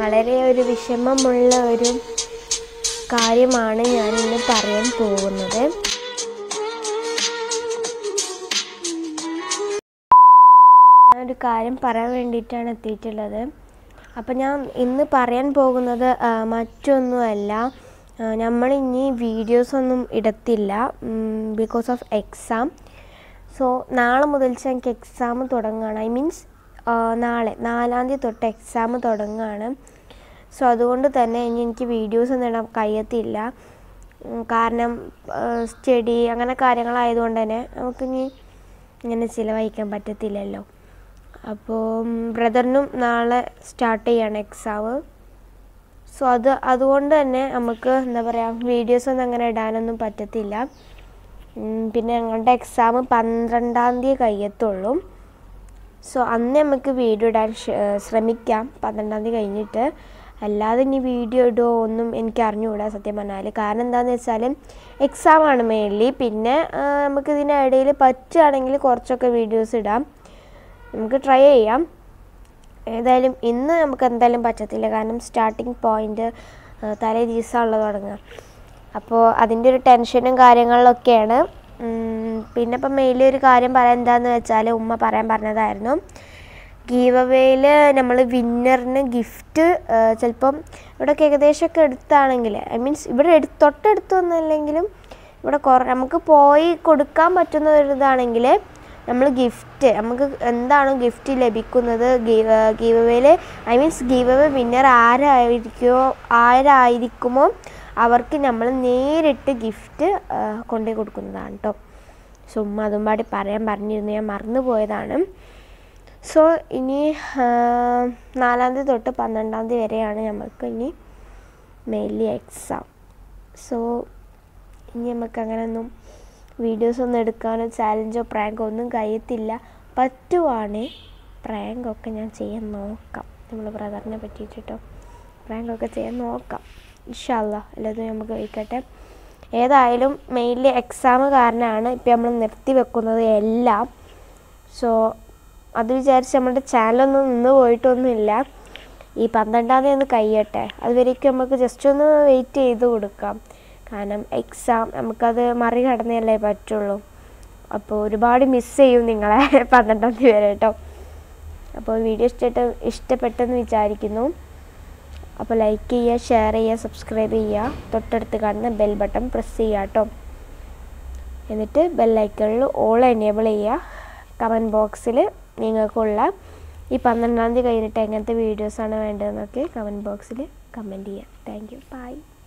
വളരെ ഒരു വിഷമമുള്ള ഒരു കാര്യമാണ് ഞാൻ ഇന്ന് പറയാൻ പോകുന്നത് ഞാനൊരു കാര്യം പറയാൻ വേണ്ടിയിട്ടാണ് എത്തിയിട്ടുള്ളത് അപ്പം ഞാൻ ഇന്ന് പറയാൻ പോകുന്നത് ആ, മറ്റൊന്നുമല്ല നമ്മൾ ഇനി വീഡിയോസൊന്നും ഇടത്തില്ല ബിക്കോസ് ഓഫ് എക്സാം സോ നാളെ മുതൽ എനിക്ക് എക്സാം തുടങ്ങുകയാണ് ഐ മീൻസ് നാളെ നാലാം തീയതി തൊട്ട് എക്സാം തുടങ്ങുകയാണ് സോ അതുകൊണ്ട് തന്നെ ഇനി എനിക്ക് വീഡിയോസ് ഒന്നും ഇടാൻ കഴിയത്തില്ല ഉം, കാരണം സ്റ്റഡി അങ്ങനെ കാര്യങ്ങളായതുകൊണ്ട് തന്നെ നമുക്കിനി ഇങ്ങനെ ചിലവഴിക്കാൻ പറ്റത്തില്ലല്ലോ അപ്പോൾ ബ്രദറിനും നാളെ സ്റ്റാർട്ട് ചെയ്യാണ് എക്സാം സോ അത് അതുകൊണ്ട് തന്നെ നമുക്ക് എന്താ പറയുക വീഡിയോസ് ഒന്നും അങ്ങനെ ഇടാനൊന്നും പറ്റത്തില്ല ഉം, പിന്നെ ഞങ്ങളുടെ എക്സാം പന്ത്രണ്ടാം തീയതി കഴിയത്തുള്ളൂ സോ അന്ന് നമുക്ക് വീഡിയോ ഇടാൻ ശ്ര- ഏഹ് ശ്രമിക്കാം പന്ത്രണ്ടാം തീയതി കഴിഞ്ഞിട്ട് അല്ലാതെ ഇനി വീഡിയോ ഇടുമോ ഒന്നും എനിക്ക് അറിഞ്ഞുകൂടാ സത്യം പറഞ്ഞാൽ കാരണം എന്താണെന്ന് വെച്ചാൽ എക്സാമാണ് മെയിൻലി പിന്നെ ആഹ്, നമുക്ക് ഇതിനിടയിൽ പറ്റുകയാണെങ്കിൽ കുറച്ചൊക്കെ വീഡിയോസ് ഇടാം നമുക്ക് ട്രൈ ചെയ്യാം ഏതായാലും ഇന്ന് നമുക്ക് എന്തായാലും പറ്റത്തില്ല കാരണം സ്റ്റാർട്ടിങ് പോയിന്റ് തലേ ദിവസമുള്ളത് തുടങ്ങുക അപ്പോൾ അതിൻ്റെ ഒരു ടെൻഷനും കാര്യങ്ങളിലൊക്കെയാണ് ഉം, പിന്നെ ഇപ്പം മെയിലി ഒരു കാര്യം പറയാൻ എന്താന്ന് വെച്ചാൽ ഉമ്മ പറയാൻ പറഞ്ഞതായിരുന്നു ഗീവ് അവേയിൽ നമ്മൾ വിന്നറിന് ഗിഫ്റ്റ് ചിലപ്പം ഇവിടെയൊക്കെ ഏകദേശമൊക്കെ എടുത്താണെങ്കിൽ ഐ മീൻസ് ഇവിടെ എടു തൊട്ടടുത്തൊന്നുമല്ലെങ്കിലും ഇവിടെ കുറേ നമുക്ക് പോയി കൊടുക്കാൻ പറ്റുന്ന ഒരു ഇതാണെങ്കിൽ നമ്മൾ ഗിഫ്റ്റ് നമുക്ക് എന്താണ് ഗിഫ്റ്റ് ലഭിക്കുന്നത് ഗീവ് അവേയിൽ I means give away winner ആരായിരിക്കുമോ ആരായിരിക്കുമോ അവർക്ക് നമ്മൾ നേരിട്ട് ഗിഫ്റ്റ് കൊണ്ടുപോയി കൊടുക്കുന്നതാണ് കേട്ടോ സോ ഉമ്മ അതും പാടി പറയാൻ പറഞ്ഞിരുന്നു ഞാൻ മറന്നു പോയതാണ് സോ ഇനി ആ, നാലാം തീയതി തൊട്ട് പന്ത്രണ്ടാം തീയതി വരെയാണ് നമുക്ക് ഇനി മെയിൻലി എക്സാം സോ ഇനി നമുക്ക് അങ്ങനെയൊന്നും വീഡിയോസ് ഒന്നും എടുക്കാനോ ചാലഞ്ചോ പ്രാങ്കോ ഒന്നും കഴിയത്തില്ല പറ്റുവാണേ പ്രാങ്കൊക്കെ ഞാൻ ചെയ്യാൻ നോക്കാം നമ്മൾ ബ്രദറിനെ പറ്റിയിട്ട് കേട്ടോ പ്രാങ്കൊക്കെ ചെയ്യാൻ നോക്കാം ഇൻഷാല്ല അല്ലാതെ നമുക്ക് വയ്ക്കട്ടെ ഏതായാലും മെയിൻലി എക്സാം കാരണമാണ് ഇപ്പം നമ്മൾ നിർത്തി വെക്കുന്നത് എല്ലാം സോ അത് വിചാരിച്ച് നമ്മുടെ ചാനലൊന്നും നിന്ന് പോയിട്ടൊന്നുമില്ല ഈ പന്ത്രണ്ടാം തീയതി ഒന്ന് കഴിയട്ടെ അതുവരേക്കും നമുക്ക് ജസ്റ്റ് ഒന്ന് വെയിറ്റ് ചെയ്ത് കൊടുക്കാം കാരണം എക്സാം നമുക്കത് മറികടന്നല്ലേ പറ്റുള്ളൂ അപ്പോൾ ഒരുപാട് മിസ് ചെയ്യും നിങ്ങളെ പന്ത്രണ്ടാം തീയതി വരെ കേട്ടോ അപ്പോൾ വീഡിയോ ഇഷ്ടപ്പെട്ട ഇഷ്ടപ്പെട്ടെന്ന് വിചാരിക്കുന്നു അപ്പോൾ ലൈക്ക് ചെയ്യുക ഷെയർ ചെയ്യുക സബ്സ്ക്രൈബ് ചെയ്യുക തൊട്ടടുത്ത് കാണുന്ന ബെൽ ബട്ടൺ പ്രസ് ചെയ്യുക കേട്ടോ എന്നിട്ട് ബെല്ലൈക്കണിൽ ഓൾ എനേബിൾ ചെയ്യുക കമൻറ്റ് ബോക്സിൽ നിങ്ങൾക്കുള്ള ഈ പന്ത്രണ്ടാം തീയതി കഴിഞ്ഞിട്ട് എങ്ങനത്തെ വീഡിയോസാണ് വേണ്ടതെന്നൊക്കെ കമൻറ്റ് ബോക്സിൽ കമൻറ്റ് ചെയ്യുക താങ്ക് യു ബൈ